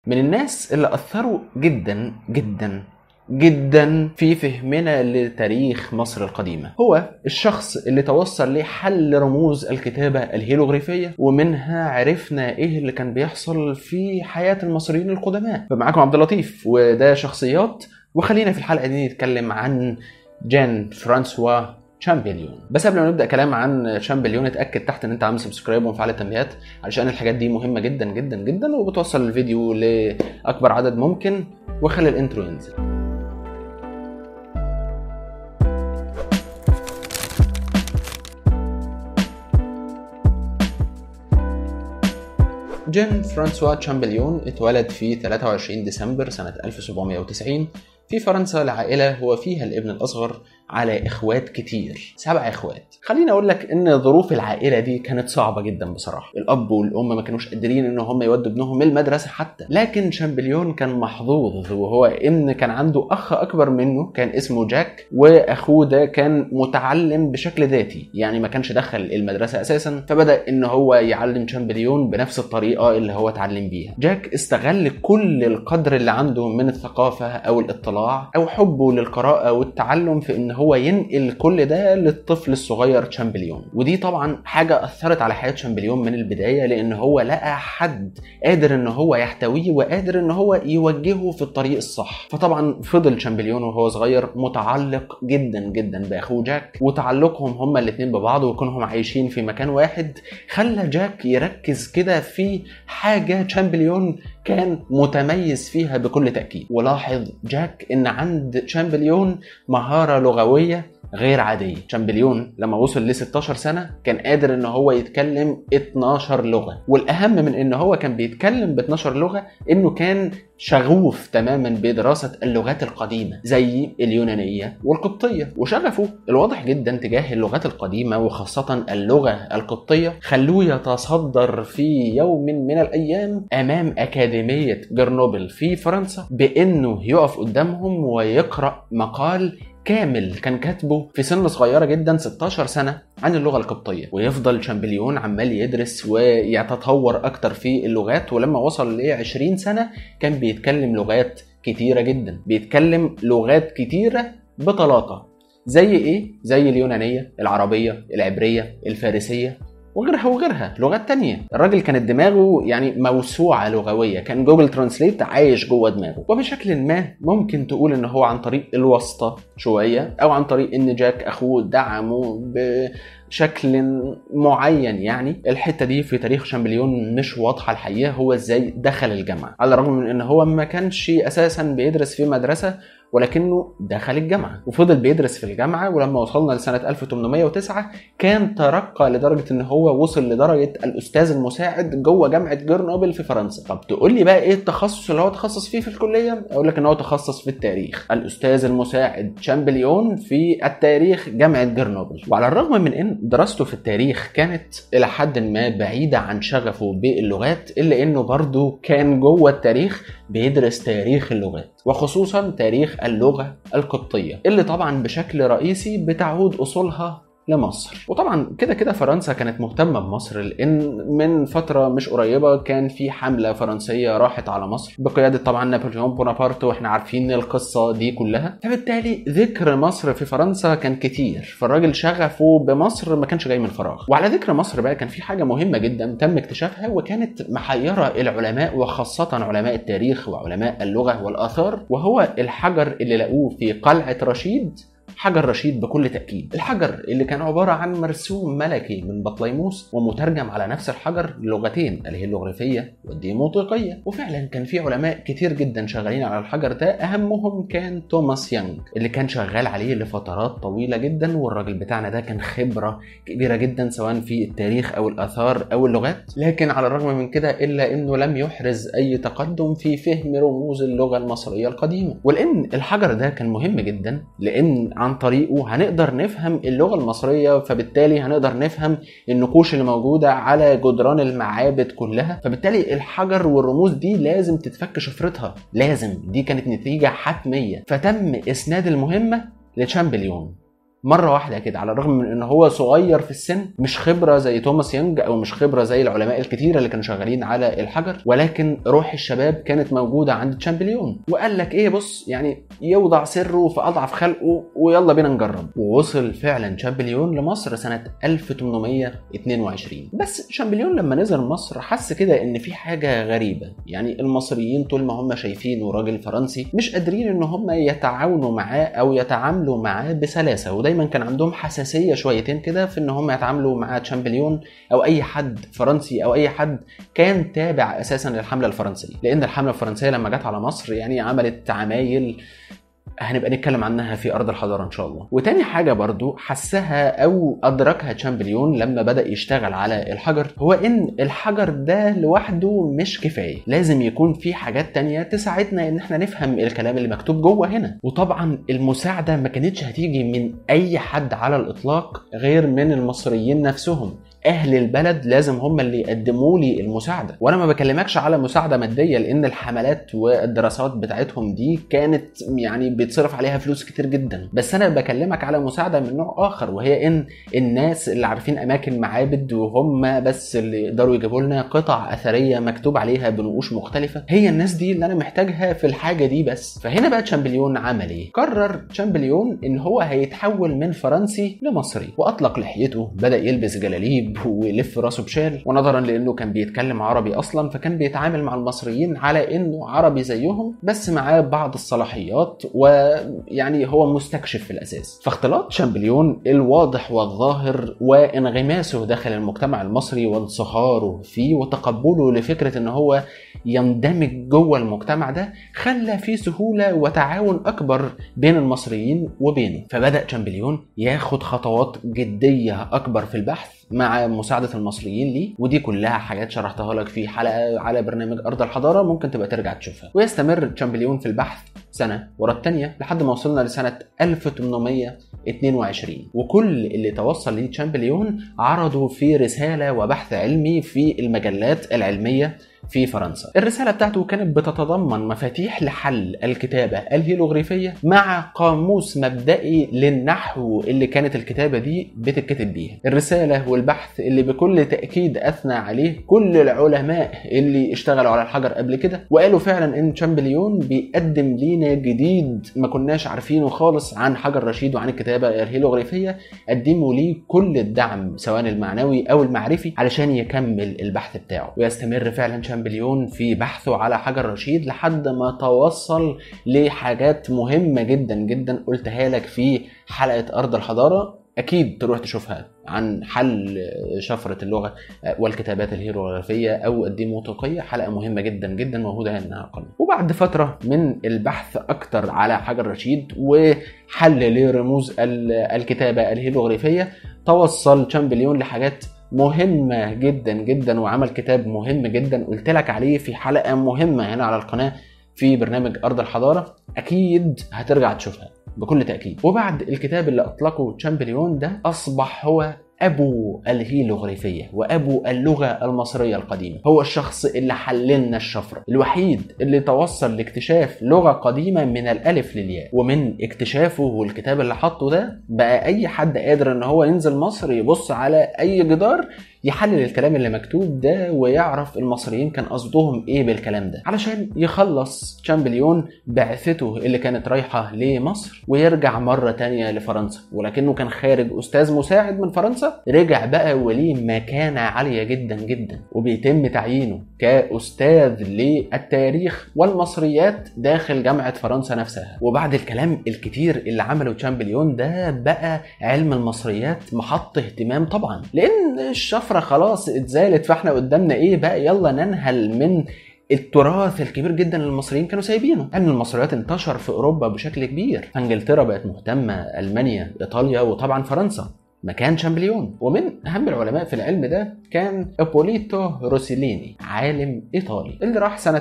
من الناس اللي اثروا جدا جدا جدا في فهمنا لتاريخ مصر القديمة هو الشخص اللي توصل لحل رموز الكتابة الهيروغليفية ومنها عرفنا ايه اللي كان بيحصل في حياة المصريين القدماء فمعاكم عبد اللطيف وده شخصيات وخلينا في الحلقة دي نتكلم عن جان فرانسوا شامبليون بس قبل ما نبدا كلام عن شامبليون اتاكد تحت ان انت عامل سبسكرايب ومفعل التنبيهات علشان الحاجات دي مهمه جدا جدا جدا وبتوصل الفيديو لاكبر عدد ممكن وخلي الانترو ينزل جين فرانسوا تشامبليون اتولد في 23 ديسمبر سنة 1790 في فرنسا لعائلة هو فيها الابن الأصغر على إخوات كتير سبع إخوات خليني أقول لك إن ظروف العائلة دي كانت صعبة جدا بصراحة الأب والأم ما كانوش قادرين إن هم يودوا ابنهم المدرسة حتى لكن شامبليون كان محظوظ وهو إن كان عنده أخ أكبر منه كان اسمه جاك وأخوه ده كان متعلم بشكل ذاتي يعني ما كانش دخل المدرسة أساسا فبدأ إن هو يعلم شامبليون بنفس الطريقة اللي هو اتعلم بيها جاك استغل كل القدر اللي عنده من الثقافة أو الاطلاع أو حبه للقراءة والتعلم في إن هو ينقل كل ده للطفل الصغير شامبليون ودي طبعا حاجه اثرت على حياه شامبليون من البدايه لان هو لقى حد قادر ان هو يحتويه وقادر ان هو يوجهه في الطريق الصح فطبعا فضل شامبليون وهو صغير متعلق جدا جدا باخوه جاك وتعلقهم هما الاثنين ببعض وكونهم عايشين في مكان واحد خلى جاك يركز كده في حاجه شامبليون كان متميز فيها بكل تأكيد ولاحظ جاك ان عند شامبليون مهارة لغوية غير عادية شامبليون لما وصل ل 16 سنة كان قادر ان هو يتكلم 12 لغة والاهم من ان هو كان بيتكلم ب 12 لغة انه كان شغوف تماما بدراسة اللغات القديمة زي اليونانية والقبطية وشغفه الواضح جدا تجاه اللغات القديمة وخاصة اللغة القبطية خلوه يتصدر في يوم من الأيام أمام أكاديمية جرنوبل في فرنسا بأنه يقف قدامهم ويقرأ مقال كامل كان كاتبه في سن صغيره جدا 16 سنه عن اللغه القبطيه ويفضل شامبليون عمال يدرس ويتطور اكتر في اللغات ولما وصل ل 20 سنه كان بيتكلم لغات كتيره جدا بيتكلم لغات كتيره بطلاقه زي ايه زي اليونانيه العربيه العبريه الفارسيه وغيرها وغيرها لغات تانية الراجل كانت دماغه يعني موسوعة لغوية كان جوجل ترانسليت عايش جوه دماغه وبشكل ما ممكن تقول ان هو عن طريق الواسطة شوية او عن طريق ان جاك اخوه دعمه بشكل معين يعني الحته دي في تاريخ شامبليون مش واضحه الحقيقه هو ازاي دخل الجامعه على الرغم من ان هو ما كانش اساسا بيدرس في مدرسه ولكنه دخل الجامعة وفضل بيدرس في الجامعة ولما وصلنا لسنة 1809 كان ترقى لدرجة ان هو وصل لدرجة الأستاذ المساعد جوه جامعة جرنوبل في فرنسا طب تقول لي بقى ايه التخصص اللي هو تخصص فيه في الكلية اقول لك ان هو تخصص في التاريخ الأستاذ المساعد شامبليون في التاريخ جامعة جرنوبل وعلى الرغم من ان دراسته في التاريخ كانت إلى حد ما بعيدة عن شغفه باللغات إلا إنه برضه كان جوه التاريخ بيدرس تاريخ اللغات وخصوصا تاريخ اللغة القبطية اللي طبعا بشكل رئيسي بتعود أصولها لمصر وطبعا كده كده فرنسا كانت مهتمة بمصر لأن من فترة مش قريبة كان في حملة فرنسية راحت على مصر بقيادة طبعا نابليون بونابرت واحنا عارفين القصة دي كلها فبالتالي ذكر مصر في فرنسا كان كتير فالراجل شغفه بمصر ما كانش جاي من فراغ وعلى ذكر مصر بقى كان في حاجة مهمة جدا تم اكتشافها وكانت محيرة العلماء وخاصة علماء التاريخ وعلماء اللغة والآثار وهو الحجر اللي لقوه في قلعة رشيد حجر رشيد بكل تأكيد الحجر اللي كان عبارة عن مرسوم ملكي من بطليموس ومترجم على نفس الحجر لغتين اللي هي اللغريفية والديموطيقية وفعلا كان في علماء كتير جدا شغالين على الحجر ده أهمهم كان توماس يانج اللي كان شغال عليه لفترات طويلة جدا والراجل بتاعنا ده كان خبرة كبيرة جدا سواء في التاريخ أو الآثار أو اللغات لكن على الرغم من كده إلا إنه لم يحرز أي تقدم في فهم رموز اللغة المصرية القديمة ولأن الحجر ده كان مهم جدا لأن عن طريقه هنقدر نفهم اللغة المصرية فبالتالي هنقدر نفهم النقوش اللي موجودة على جدران المعابد كلها فبالتالي الحجر والرموز دي لازم تتفك شفرتها لازم دي كانت نتيجة حتمية فتم إسناد المهمة لشامبليون مره واحده كده على الرغم من ان هو صغير في السن مش خبره زي توماس يونج او مش خبره زي العلماء الكتيره اللي كانوا شغالين على الحجر ولكن روح الشباب كانت موجوده عند تشامبليون وقال لك ايه بص يعني يوضع سره في اضعف خلقه ويلا بينا نجرب ووصل فعلا تشامبليون لمصر سنه 1822 بس شامبليون لما نزل مصر حس كده ان في حاجه غريبه يعني المصريين طول ما هم شايفينه راجل فرنسي مش قادرين ان هم يتعاونوا معاه او يتعاملوا معاه بسلاسه ودايما كان عندهم حساسيه شويتين كده في ان هم يتعاملوا مع تشامبليون او اي حد فرنسي او اي حد كان تابع اساسا للحمله الفرنسيه لان الحمله الفرنسيه لما جت على مصر يعني عملت عمايل هنبقى نتكلم عنها في ارض الحضاره ان شاء الله وتاني حاجه برضو حسها او ادركها تشامبليون لما بدا يشتغل على الحجر هو ان الحجر ده لوحده مش كفايه لازم يكون في حاجات تانية تساعدنا ان احنا نفهم الكلام اللي مكتوب جوه هنا وطبعا المساعده ما كانتش هتيجي من اي حد على الاطلاق غير من المصريين نفسهم اهل البلد لازم هم اللي يقدموا لي المساعده وانا ما بكلمكش على مساعده ماديه لان الحملات والدراسات بتاعتهم دي كانت يعني بيتصرف عليها فلوس كتير جدا بس انا بكلمك على مساعده من نوع اخر وهي ان الناس اللي عارفين اماكن معابد وهم بس اللي يقدروا يجيبوا لنا قطع اثريه مكتوب عليها بنقوش مختلفه هي الناس دي اللي انا محتاجها في الحاجه دي بس فهنا بقى تشامبليون عمل ايه قرر تشامبليون ان هو هيتحول من فرنسي لمصري واطلق لحيته بدا يلبس جلاليب ويلف راسه بشال ونظرا لانه كان بيتكلم عربي اصلا فكان بيتعامل مع المصريين على انه عربي زيهم بس معاه بعض الصلاحيات ويعني هو مستكشف في الاساس فاختلاط شامبليون الواضح والظاهر وانغماسه داخل المجتمع المصري وانصهاره فيه وتقبله لفكره ان هو يندمج جوه المجتمع ده خلى في سهوله وتعاون اكبر بين المصريين وبينه فبدا شامبليون ياخد خطوات جديه اكبر في البحث مع مساعدة المصريين ليه ودي كلها حاجات شرحتها لك في حلقة على برنامج أرض الحضارة ممكن تبقى ترجع تشوفها ويستمر تشامبليون في البحث سنة ورا التانية لحد ما وصلنا لسنة 1822 وكل اللي توصل ليه تشامبليون عرضوا في رسالة وبحث علمي في المجلات العلمية في فرنسا الرسالة بتاعته كانت بتتضمن مفاتيح لحل الكتابة الهيروغليفية مع قاموس مبدئي للنحو اللي كانت الكتابة دي بتتكتب بيها الرسالة والبحث اللي بكل تأكيد أثنى عليه كل العلماء اللي اشتغلوا على الحجر قبل كده وقالوا فعلا ان شامبليون بيقدم لينا جديد ما كناش عارفينه خالص عن حجر رشيد وعن الكتابة الهيروغليفية قدموا ليه كل الدعم سواء المعنوي او المعرفي علشان يكمل البحث بتاعه ويستمر فعلا شامبليون في بحثه على حجر رشيد لحد ما توصل لحاجات مهمة جدا جدا قلتها لك في حلقة أرض الحضارة أكيد تروح تشوفها عن حل شفرة اللغة والكتابات الهيروغليفية أو الديموطيقية حلقة مهمة جدا جدا موجودة هنا على القناة وبعد فترة من البحث أكتر على حجر رشيد وحل لرموز الكتابة الهيروغليفية توصل شامبليون لحاجات مهمة جدا جدا وعمل كتاب مهم جدا قلت لك عليه في حلقة مهمة هنا على القناة في برنامج أرض الحضارة أكيد هترجع تشوفها بكل تأكيد وبعد الكتاب اللي أطلقه تشامبليون ده أصبح هو أبو الهيروغليفية وأبو اللغة المصرية القديمة هو الشخص اللي حللنا الشفرة الوحيد اللي توصل لاكتشاف لغة قديمة من الألف للياء ومن اكتشافه والكتاب اللي حطه ده بقى أي حد قادر إن هو ينزل مصر يبص على أي جدار يحلل الكلام اللي مكتوب ده ويعرف المصريين كان قصدهم ايه بالكلام ده علشان يخلص تشامبليون بعثته اللي كانت رايحة لمصر ويرجع مرة تانية لفرنسا ولكنه كان خارج أستاذ مساعد من فرنسا رجع بقى وليه مكانة عالية جدا جدا وبيتم تعيينه كأستاذ للتاريخ والمصريات داخل جامعة فرنسا نفسها وبعد الكلام الكتير اللي عمله تشامبليون ده بقى علم المصريات محط اهتمام طبعا لأن الشفرة خلاص اتزالت فاحنا قدامنا ايه بقى يلا ننهل من التراث الكبير جدا اللي المصريين كانوا سايبينه علم المصريات انتشر في اوروبا بشكل كبير انجلترا بقت مهتمه المانيا ايطاليا وطبعا فرنسا مكان شامبليون ومن اهم العلماء في العلم ده كان ابوليتو روسيليني عالم ايطالي اللي راح سنه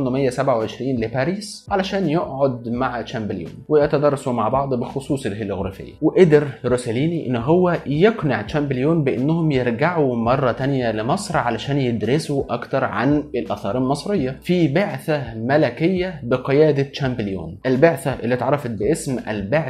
1827 لباريس علشان يقعد مع شامبليون ويتدرسوا مع بعض بخصوص الهيروغليفيه وقدر روسيليني ان هو يقنع شامبليون بانهم يرجعوا مره تانية لمصر علشان يدرسوا اكتر عن الاثار المصريه في بعثه ملكيه بقياده شامبليون البعثه اللي اتعرفت باسم البعثه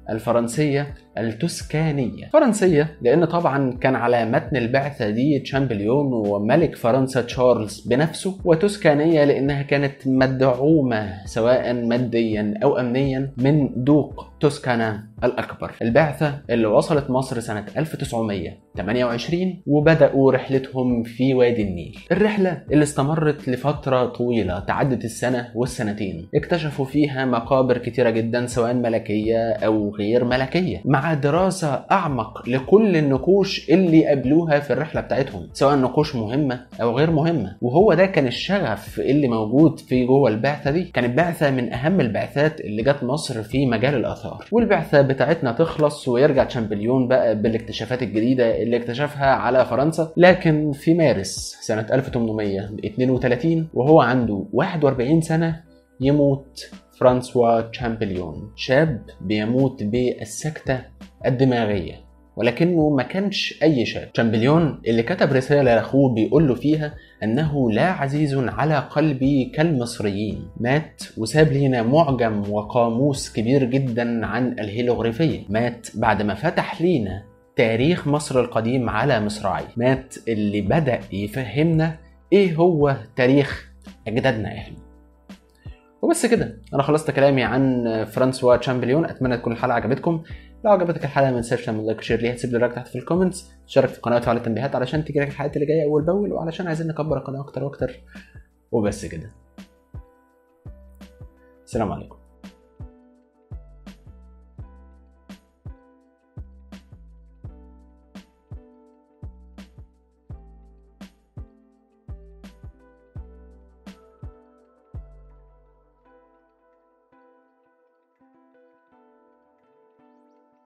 الفرنسية التسكانية فرنسية لأن طبعا كان على متن البعثة دي تشامبليون وملك فرنسا تشارلز بنفسه وتسكانية لأنها كانت مدعومة سواء ماديا أو أمنيا من دوق توسكانا الأكبر البعثة اللي وصلت مصر سنة 1928 وبدأوا رحلتهم في وادي النيل الرحلة اللي استمرت لفترة طويلة تعدت السنة والسنتين اكتشفوا فيها مقابر كتيرة جدا سواء ملكية أو غير ملكية مع دراسة أعمق لكل النقوش اللي قابلوها في الرحلة بتاعتهم سواء نقوش مهمة أو غير مهمة وهو ده كان الشغف اللي موجود في جوه البعثة دي كانت بعثة من أهم البعثات اللي جت مصر في مجال الآثار والبعثة بتاعتنا تخلص ويرجع تشامبليون بقى بالاكتشافات الجديدة اللي اكتشفها على فرنسا لكن في مارس سنة 1832 وهو عنده 41 سنة يموت فرانسوا تشامبليون شاب بيموت بالسكتة الدماغية ولكنه ما كانش أي شاب شامبليون اللي كتب رسالة لأخوه بيقول له فيها أنه لا عزيز على قلبي كالمصريين مات وساب لينا معجم وقاموس كبير جدا عن الهيروغليفية مات بعد ما فتح لينا تاريخ مصر القديم على مصراعي مات اللي بدأ يفهمنا ايه هو تاريخ أجدادنا احنا وبس كده انا خلصت كلامي عن فرانسوا تشامبليون اتمنى تكون الحلقه عجبتكم لو عجبتك الحلقه ما تنساش تعمل لايك وشير ليها تسيب لي رايك تحت في الكومنتس تشترك في القناه وتفعل التنبيهات علشان تجيلك الحلقات اللي جايه اول باول وعلشان عايزين نكبر القناه اكتر واكتر وبس كده السلام عليكم